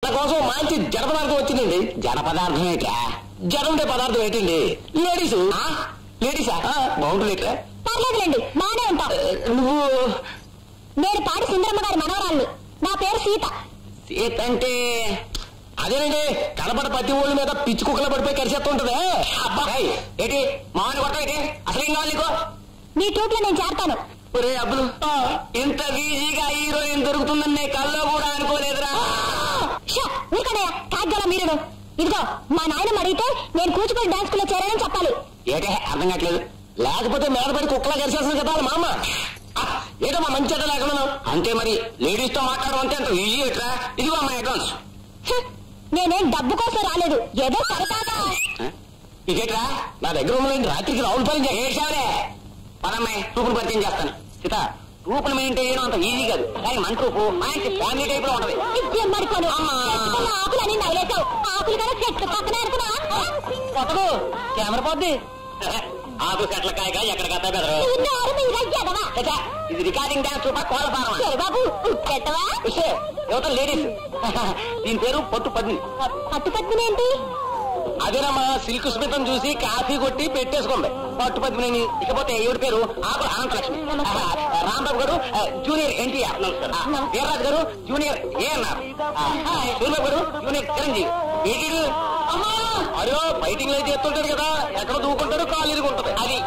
నా కోసం మంచి జడ పదార్థం వచ్చిందండి జడ పదార్థం ఏంటా జడ ఉండే పదార్థం ఏంటండి లేడీస్ లేడీసా బాగుంటుంది ఏంట్రా పర్లేదులేండి బానే ఉంటాం నువ్వు నేను పాడి సుందరమ్మ గారి మనవరాల్ని నా పేరు సీత సీత అంటే అదేనండి కనపడ ప్రతి ఊళ్ళ మీద పిచ్చి కుక్కల పడిపోయి కరిచేస్తుంటదే అబ్బా ఏయ్, ఏంటి మామని కొట్ట ఏంటి అసలు ఏం కావాలి నీకు మీ ట్రూప్ లో నేను చేరతాను ఒరే అబ్బులు ఇంత ఈజీగా హీరోయిన్ దొరుకుతుందని నే కల్లో కూడా అనుకోలేదురా షా ఊరుకనయ్య కాగ్గల మీరును ఇదిగో మా నాయనమ్మ అడిగితే నేను కూచిపూడి డాన్స్ స్కూల్లో చేరానని చెప్పాలి ఏటే అర్థం కావట్లేదు లేకపోతే మీద పడి కుక్కలా కలిసేస్తుంది కదా వాళ్ళ మామ ఆ, ఏదో మా మంచి అడ్డ లేకుండా అంతే మరి లేడీస్ తో మాట్లాడడం అంటే అంత ఈజీ ఎట్రా ఇదిగో మా అడ్వాన్స్ హ్, నేనేం డబ్బు కోసం రాలేదు ఏదో సరదాగా ఇదేట్రా నా దగ్గర ఉన్నది రాత్రికి రావుల పని చేసావులే పదమ్మాయి ట్రూపులు పరిచయం చేస్తాను సీత ట్రూపులు మెయింటైన్ చేయడం అంత ఈజీ కాదు కానీ మన ట్రూపు మంచి ఫ్యామిలీ టైప్ లో ఉంటది విద్యం మడుకోను చెట్టుకున్న ఆకులని నవ్వులేసావు ఆకులు కదా చెట్టు పక్కనే అనుకున్నా కొట్టదు కెమెరా పోద్ది ఆకు కట్ల కాయగా ఎక్కడ కట్టా బెదరు చూద్దారు మీరా ఎదవా చచ్చా, ఇది రికార్డింగ్ డాన్స్ రూపా కోళ్ళ ఫారం సరే బాబు ఉప్పెట్టవా యువత లేడీస్ దీని పేరు పొట్టు పద్మి పట్టు పట్టునేంటి అదేనమ్మా సిల్క్ స్మితం చూసి కాఫీ కొట్టి పెట్టేసుకుంది పట్టు పద్మిని ఇకపోతే ఎవరి పేరు ఆకు అనంతలక్ష్మి రాంబాబు గారు ఆ, జూనియర్ ఎన్టీఆర్ ఆ, వీర్రాజు గారు జూనియర్ ఏఎన్ఆర్ సూర్యబాబు గారు జూనియర్ చిరంజీవి వీడు అయ్యో ఫైటింగ్ అయితే చేస్తుంటాడు కదా ఎక్కడ దూకుంటాడు కాలు ఇరుగుంటది అది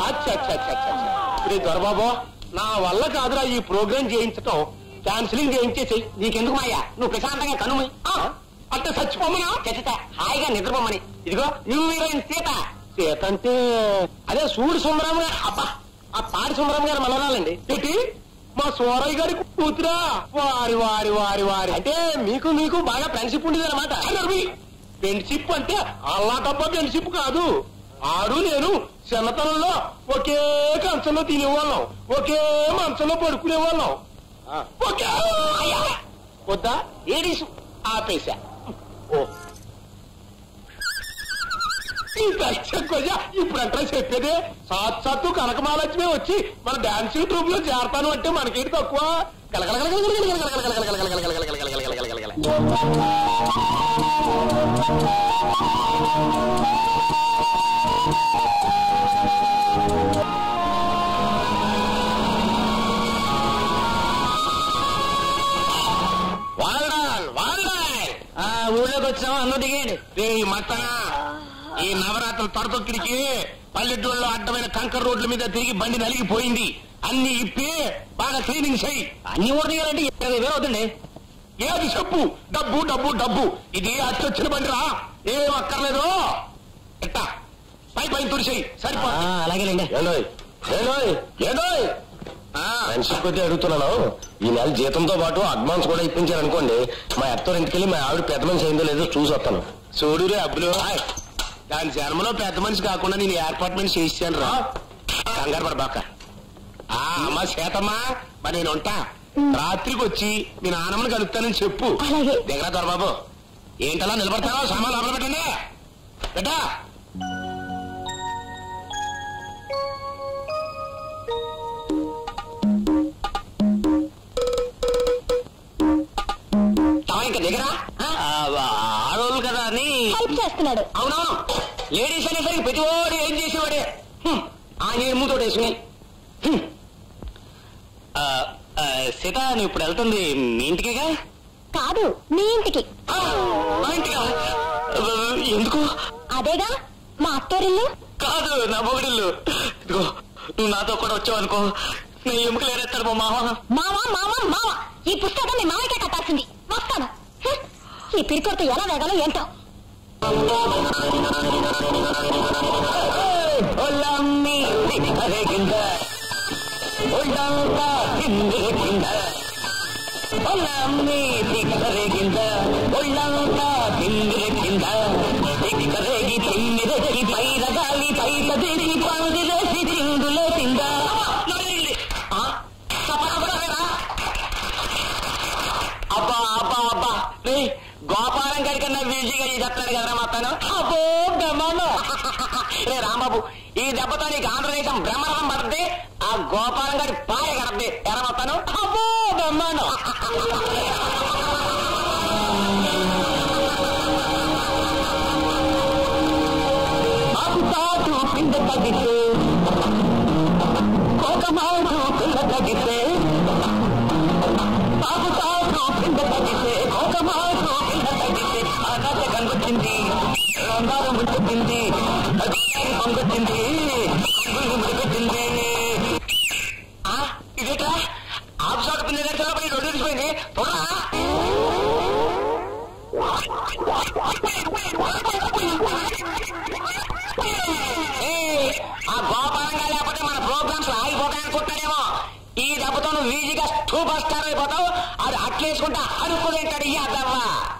దొరబాబు నా వల్ల కాదురా ఈ ప్రోగ్రామ్ చేయించటం క్యాన్సిలింగ్ చేయించేసి నీకెందుకు మాయా నువ్వు ప్రశాంతంగా కనుమి అంటే చచ్చిపోమనా చచ్చిత హాయిగా నిద్రపోమని ఇదిగో నువ్వు హీరోయిన్ సీత సీత అంటే అదే సూడి సుందరం గారు అబ్బా ఆ పాడి సుందరం గారు మనవరాలండి ఏంటి మా సోరయ్య గారి కూతురా వారి వారి వారి వారి అంటే మీకు మీకు బాగా ఫ్రెండ్షిప్ ఉండేది అనమాట ఫ్రెండ్షిప్ అంటే అల్లా తప్ప ఫ్రెండ్షిప్ కాదు ఆడు నేను చిన్నతనంలో ఒకే కంచంలో తినేవాళ్ళం ఒకే మంచంలో పడుకునేవాళ్ళం ఒకే వద్దా ఏడీసు ఆపేశా ఓ ఇప్పుడు అంటే చెప్పేదే సాక్షాత్తు కనకమాలక్ష్మి వచ్చి మన డాన్సింగ్ ట్రూప్ లో చేరతాను అంటే మనకేంటి తక్కువ వాళ్ళ వాళ్ళ ఆ ఊళ్ళోకి వచ్చాం అందరూ దిగండి ఈ మట్టనా ఈ నవరాత్రుల తొడతొక్కిడికి పల్లెటూళ్ళలో అడ్డమైన కంకర రోడ్ల మీద తిరిగి బండి నలిగిపోయింది అన్ని ఇప్పి బాగా క్లీనింగ్ చేయి అన్ని ఊరదీయాలంటే ఇరవై వేలు అవుతుంది ఏది చెప్పు డబ్బు డబ్బు డబ్బు ఇది అచ్చొచ్చిన బండి రా ఏం అక్కర్లేదు ఎట్టా పై పైన తుడిచేయి సరిపో అలాగేనండి ఏలోయ్ ఏలోయ్ ఏలోయ్ ఫ్రెండ్షిప్ కొద్దీ అడుగుతున్నాను ఈ నెల జీతంతో పాటు అడ్వాన్స్ కూడా ఇప్పించారు అనుకోండి మా అత్తో ఇంటికెళ్ళి మా ఆవిడ పెద్ద మనిషి అయిందో లేదో చూసి వస్తాను చూడు రే అబ్బులు దాని జన్మలో పెద్ద మనిషి కాకుండా నేను ఏర్పాట్మెంట్ చేయించాను రా కంగారు పడబాక ఆ అమ్మ సీతమ్మా మరి నేను ఉంటా రాత్రికి వచ్చి మీ నాన్నమ్మని కలుపుతానని చెప్పు అలాగే. దగ్గర దొరబాబు ఏంటలా నిలబడతావో సామాన్ లోపల పెట్టండి పెట్టా ఇంకా దగ్గర ఆడోళ్ళు కదా అని హెల్ప్ చేస్తున్నాడు అవునవును లేడీస్ అనేసరికి ప్రతివాడు ఏం చేసేవాడే హ్మ్. ఆ నీరు మూతోటి వేసుకుని హ్మ్. ఆ, ఆ, సీత నువ్వు ఇప్పుడు వెళ్తుంది మీ ఇంటికేగా కాదు మీ ఇంటికి ఆ, మా ఇంటికా ఆ, ఎందుకు అదేగా మా అత్తోరిల్లు కాదు నా మొగుడిల్లు ఇదిగో నువ్వు నాతో కూడా వచ్చావు అనుకో నీ ఎముకలు ఏరేస్తాడు మా మామ మావా మావా మావా ఈ పుస్తకం మీ మామయ్యకే కట్టాల్సింది వస్తాను హ్, ఈ పిరికొడితే ఎలా వేగాలో ఏంటో ఒళ్ళమ్మి కింద ఒళ్ళంతా కింద ఒళ్ళమ్మి కింద ఒళ్ళంతా కింద రేగి తిమ్మిరెక్కి పైన గాలి పైట దిగి పందిరేసి చిందులే కింద అబ్బా అబ్బా అబ్బా రే గోపాలం గారి కన్నా వీజీగా ఈ చెప్తాడు కదరా మొత్తాను అబ్బో బ్రహ్మాండం రే రాంబాబు ఈ దెబ్బతో నీకు ఆంధ్రదేశం బ్రహ్మాండం పడుతుంది ఆ గోపాలం గారి పాయ కడద్ది ఎరా మొత్తాను అబ్బో బ్రహ్మాండం తగ్గితే కోకమాడు పిల్ల తగ్గితే పాపు తాపు పిండ తగ్గితే కోకమాడు పిల్ల తగ్గితే ఆకాశ కనిపించింది రంగారం ముచ్చింది పొంగొచ్చింది ముడిపెట్టింది ఇదేట్రా ఆఫీసాడు పిల్ల దగ్గర పడి రెండు తీసిపోయింది త్వరగా ఏయ్, ఆ గోపాలంగా లేకపోతే మన ప్రోగ్రామ్స్ ఆగిపోతాయనుకుంటాడేమో ఈ దెబ్బతో నువ్వు ఈజీగా సూపర్ స్టార్ అయిపోతావు అది అట్లేసుకుంటా అడుక్కు తింటాడు ఈ అద్దవ్వ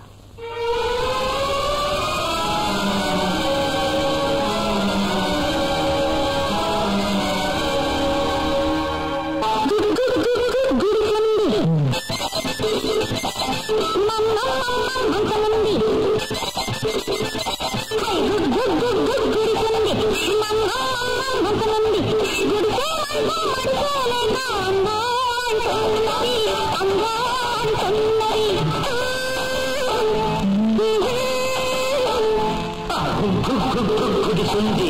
గుడిసుంది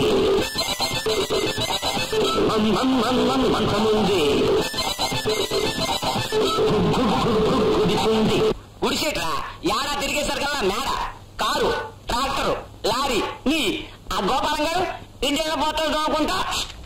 మంచముంది గుడిసుంది గుడిసేట్రా యాడా తిరిగేసరికల్లా మేడ కారు ట్రాక్టరు లారీ నీ ఆ గోపాలం గారు ఇండియా పోతాడు కాకుండా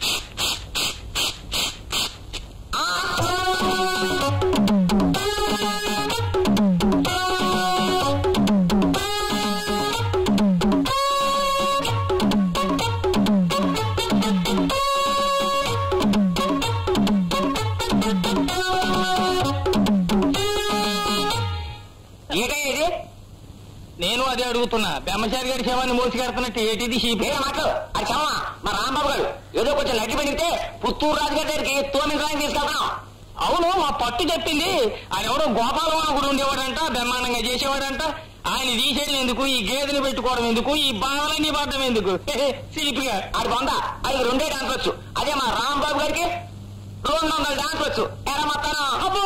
ఏంటయ్య ఇది నేను అదే అడుగుతున్నా బ్రహ్మచారి గారి శవాన్ని మోసుకెడుతున్నట్టు ఏంటిది షీప్ మాటలు అది శవమా మా రాంబాబు గారు ఏదో కొంచెం నడ్డి పెడితే పుత్తూరు రాజుగారి దగ్గరికి తోమిన రాయి తీసుకెళ్తాం అవును మా పట్టు చెప్పింది ఆయన ఎవరో గోపాలవాహకుడు ఉండేవాడంట బ్రహ్మాండంగా చేసేవాడంట ఆయన తీసేయడం ఎందుకు ఈ గేదెని పెట్టుకోవడం ఎందుకు ఈ బాధలన్నీ పడడం ఎందుకు సీపుగా అది బొంద అది రెండే డాన్స్ వచ్చు అదే మా రాంబాబు గారికి రెండు వందల డాన్స్ వచ్చు ఎరా మొత్తం అబ్బో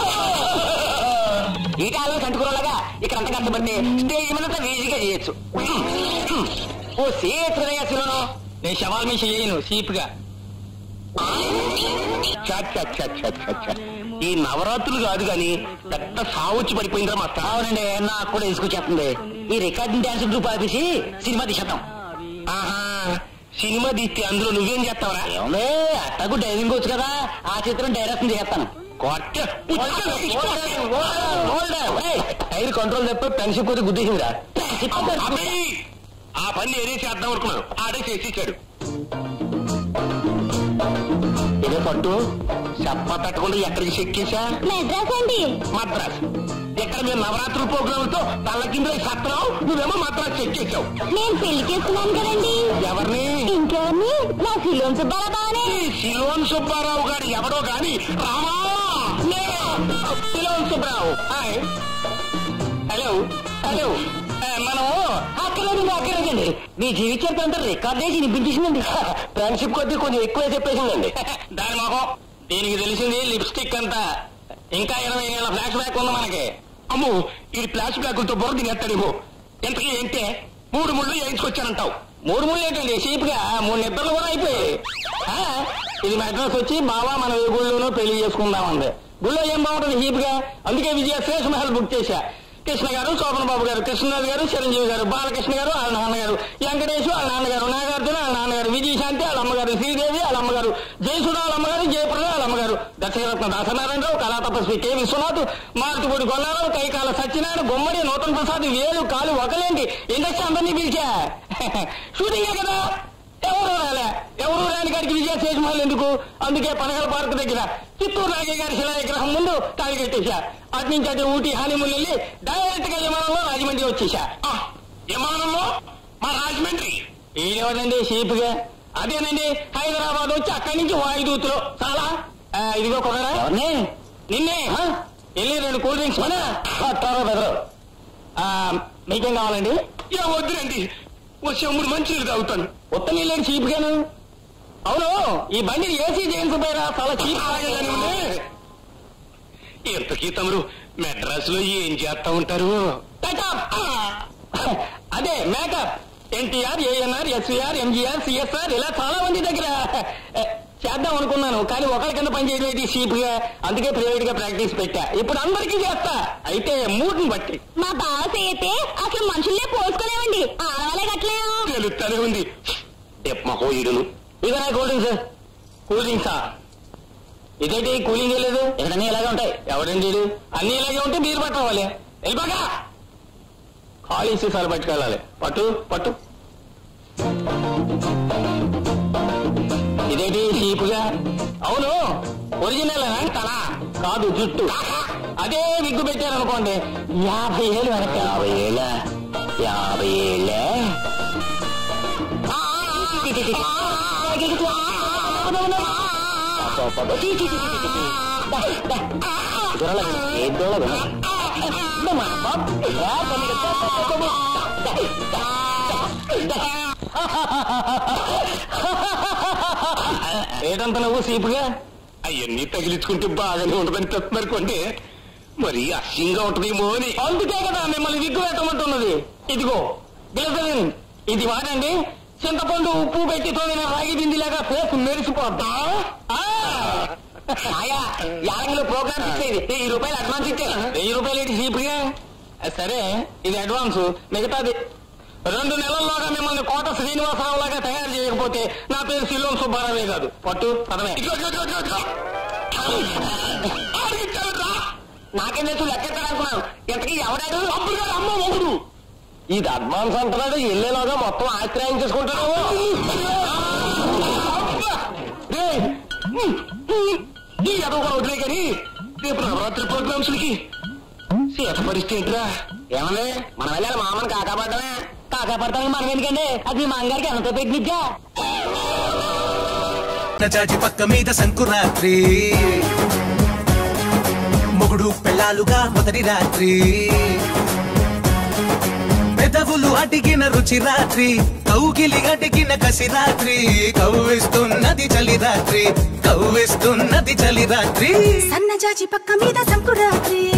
ఈ కాలం కంటుకురలాగా ఇక్కడ అంత కష్టపడితే స్టేజ్ మీద ఈజీగా చేయొచ్చు ఓ సేఫ్ శివను నేను శవాల్ మీ చేయను సీప్ గా ఈ నవరాత్రులు కాదు గాని పెద్ద సావొచ్చి పడిపోయిందిరా మా అవునండి నాకు కూడా తీసుకొచ్చేస్తుంది ఈ రికార్డింగ్ డాన్స్ గ్రూప్ ఆపేసి సినిమా తీసేద్దాం ఆహా సినిమా తీస్తే అందులో నువ్వేం చేస్తావరా ఏముంది అట్టకు డైవింగ్ వచ్చు కదా ఆ చిత్రం డైరెక్షన్ చేస్తాను టైర్ కంట్రోల్ తప్ప పెన్షన్ కొద్ది గుద్దేసిందిరా ఆ పని ఏదే చేద్దాం అనుకున్నాను ఆడే చేసేసాడు ఇదే పట్టు చెప్ప పెట్టకుండా ఎక్కడికి చెక్కేశా మెడ్రాస్ అండి మద్రాస్ ఎక్కడ మేము నవరాత్రుల ప్రోగ్రాంలతో తల్ల కింద సత్రం నువ్వేమో మద్రాస్ చెక్కేశావు నేను పెళ్లి చేసుకున్నాను కదండి ఎవరిని ఇంకెవరిని నా శిలోన్ సుబ్బారాబానే ఈ శిలోన్ సుబ్బారావు గారు ఎవడో గాని రామా నేను Ceylon Subbarao hi hello hello ఆ, మనం అక్కర్లేదు అక్కర్లేదండి మీ జీవితం అంతా రికార్డ్ చేసి వినిపించేసిందండి ఫ్రెండ్షిప్ కొద్దీ కొంచెం ఎక్కువ చెప్పేసిందండి దాని మొహం దీనికి తెలిసింది లిప్స్టిక్ అంతా ఇంకా ఇరవై ఏళ్ళ ఫ్లాష్ బ్యాక్ ఉంది మనకి అమ్ము ఇది ఫ్లాష్ బ్యాకులతో బుర్ర తినేస్తాడేమో ఎంతకీ ఏంటే మూడు ముళ్ళు వేయించుకొచ్చానంటావు మూడు ముళ్ళు ఏంటండి చీప్ గా మూడు నిద్రలు కూడా అయిపోయాయి ఆ, ఇది మెడ్రాస్ వచ్చి బావా మన ఏ గుళ్ళోనో పెళ్లి చేసుకుందామంది గుళ్ళో ఏం బాగుంటుంది చీప్ గా అందుకే విజయ శేష్ మహల్ బుక్ చేశా కృష్ణ గారు శోభన్ బాబు గారు కృష్ణరాజు గారు చిరంజీవి గారు బాలకృష్ణ గారు వాళ్ళ నాన్నగారు వెంకటేష్ వాళ్ళ నాన్నగారు నాగార్జున వాళ్ళ నాన్నగారు విజయశాంతి వాళ్ళ అమ్మగారు శ్రీదేవి వాళ్ళ అమ్మగారు జయసుధ వాళ్ళ అమ్మగారు జయప్రద వాళ్ళ అమ్మగారు దర్శకరత్న దాసనారాయణరావు కళాతపస్వి కె విశ్వనాథ్ మారుతిపూడి గొల్లారావు కైకాల సత్యనారాయణ గుమ్మడి నూతన్ ప్రసాద్ వేలు కాలు ఒకలేంటి ఇండస్ట్రీ అందరినీ పిలిచా షూటింగే కదా ఎవరు రాలే ఎవరు రాని గారికి విజయ శేషమహల్ ఎందుకు అందుకే పనగల పార్క్ దగ్గర చిత్తూరు నాగయ్య గారి శిలా విగ్రహం ముందు తాగి కట్టేశా అటు నుంచి అటు ఊటీ హానిమూన్ వెళ్ళి డైరెక్ట్ గా విమానంలో రాజమండ్రి వచ్చేసా విమానంలో మా రాజమండ్రి ఈడెవరండి షీప్ గా అదేనండి హైదరాబాద్ వచ్చి అక్కడి నుంచి వాయుదూతులో చాలా ఆ, ఇదిగో కొనరా నిన్నే వెళ్ళి రెండు కూల్ డ్రింక్స్ మన తారో బెదరు మీకేం కావాలండి ఏ వద్దురండి ఓ చెమ్ముడు మంచినీళ్ళు తాగుతాను ఉత్త నీళ్ళని చీప్ గాను అవును ఈ బండి ఏసీ చేయించబోయారా చాలా చీప్ ఎంతకీ తమరు మెడ్రాస్ లో ఏం చేస్తా ఉంటారు అదే makeup NTR ANR SVR MGR CSR ఇలా చాలా మంది దగ్గర ఏ, చేద్దాం అనుకున్నాను కానీ ఒకరి కింద పనిచేయడం ఏంటి చీప్ గా అందుకే ప్రైవేట్ గా ప్రాక్టీస్ పెట్టా ఇప్పుడు అందరికీ చేస్తా అయితే మూడ్ని బట్టి మా బావ అయితే అసలు మనుషుల్లే పోసుకోలేమండి ఆడవాళ్ళే కట్టలేము తెలుస్తానే ఉంది మా హోయిడును ఇక నా కూల్ డ్రింక్స్ కూల్ డ్రింక్సా ఇదేంటి కూలింగ్ లేదు ఎక్కడన్నీ ఇలాగే ఉంటాయి ఎవడండి వీడు? అన్ని ఇలాగే ఉంటే బీరు పట్టవాలి వెళ్ళిపోగా ఖాళీ సీసాలు పట్టుకెళ్ళాలి పట్టు పట్టు ఇదేంటి చీపుగా అవును ఒరిజినల్ తల కాదు జుట్టు అదే విగ్గు పెట్టారనుకోండి యాభై ఏళ్ళు వెనక యాభై ఏళ్ళ యాభై ఏళ్ళ ఏదంత నువ్వు సీపుగా అవన్నీ తగిలించుకుంటే బాగానే ఉంటుందని చెప్తున్నారుకోండి మరి అసహ్యంగా ఉంటుందేమో అని అందుకే కదా మిమ్మల్ని విగ్గు పెట్టమంటున్నది ఇదిగో గ్లిజరిన్ ఇది వాడండి చింతపండు ఉప్పు పెట్టి తోగిన రాగి బిందిలాగా ఫేస్ మెరిసిపోద్దా యారంగిలో ప్రోగ్రామ్ ఇచ్చేది వెయ్యి రూపాయలు అడ్వాన్స్ ఇచ్చే వెయ్యి రూపాయలు ఏంటి చీప్గా సరే ఇది అడ్వాన్స్ మిగతాది రెండు నెలల్లోగా మిమ్మల్ని కోట శ్రీనివాసరావు లాగా తయారు చేయకపోతే నా పేరు సిల్లోం సుబ్బారావే కాదు పట్టు పదమే నాకేం తెలుసు లెక్కెక్కడ అనుకున్నాను ఇంతకీ ఎవడాడు అప్పుడు కాదు అమ్మ మొగుడు ఇది అడ్వాన్స్ అంటున్నాడు వెళ్ళేలోగా మొత్తం ఆశ్రయం చేసుకుంటాడు ఈ అదొక కూడా వదిలే కానీ రేపు నవరాత్రి ప్రోగ్రామ్స్ కి సీత పరిస్థితి ఏంటిరా ఏమలే మనం వెళ్ళాలి మామని కాకాపడ్డమే కాకాపడతానికి మనం ఎందుకండి అది మా అంగారికి ఎంతో పెట్టినిచ్చా చాచి పక్క మీద సంకురాత్రి మొగుడు పెళ్ళాలుగా మొదటి రాత్రి పెదవులు అడిగిన రుచి రాత్రి కౌగిలి అడిగిన కసి రాత్రి కవ్విస్తున్నది చలి రాత్రి కవ్విస్తున్నది చలి రాత్రి సన్నజాజి పక్క మీద సంకురాత్రి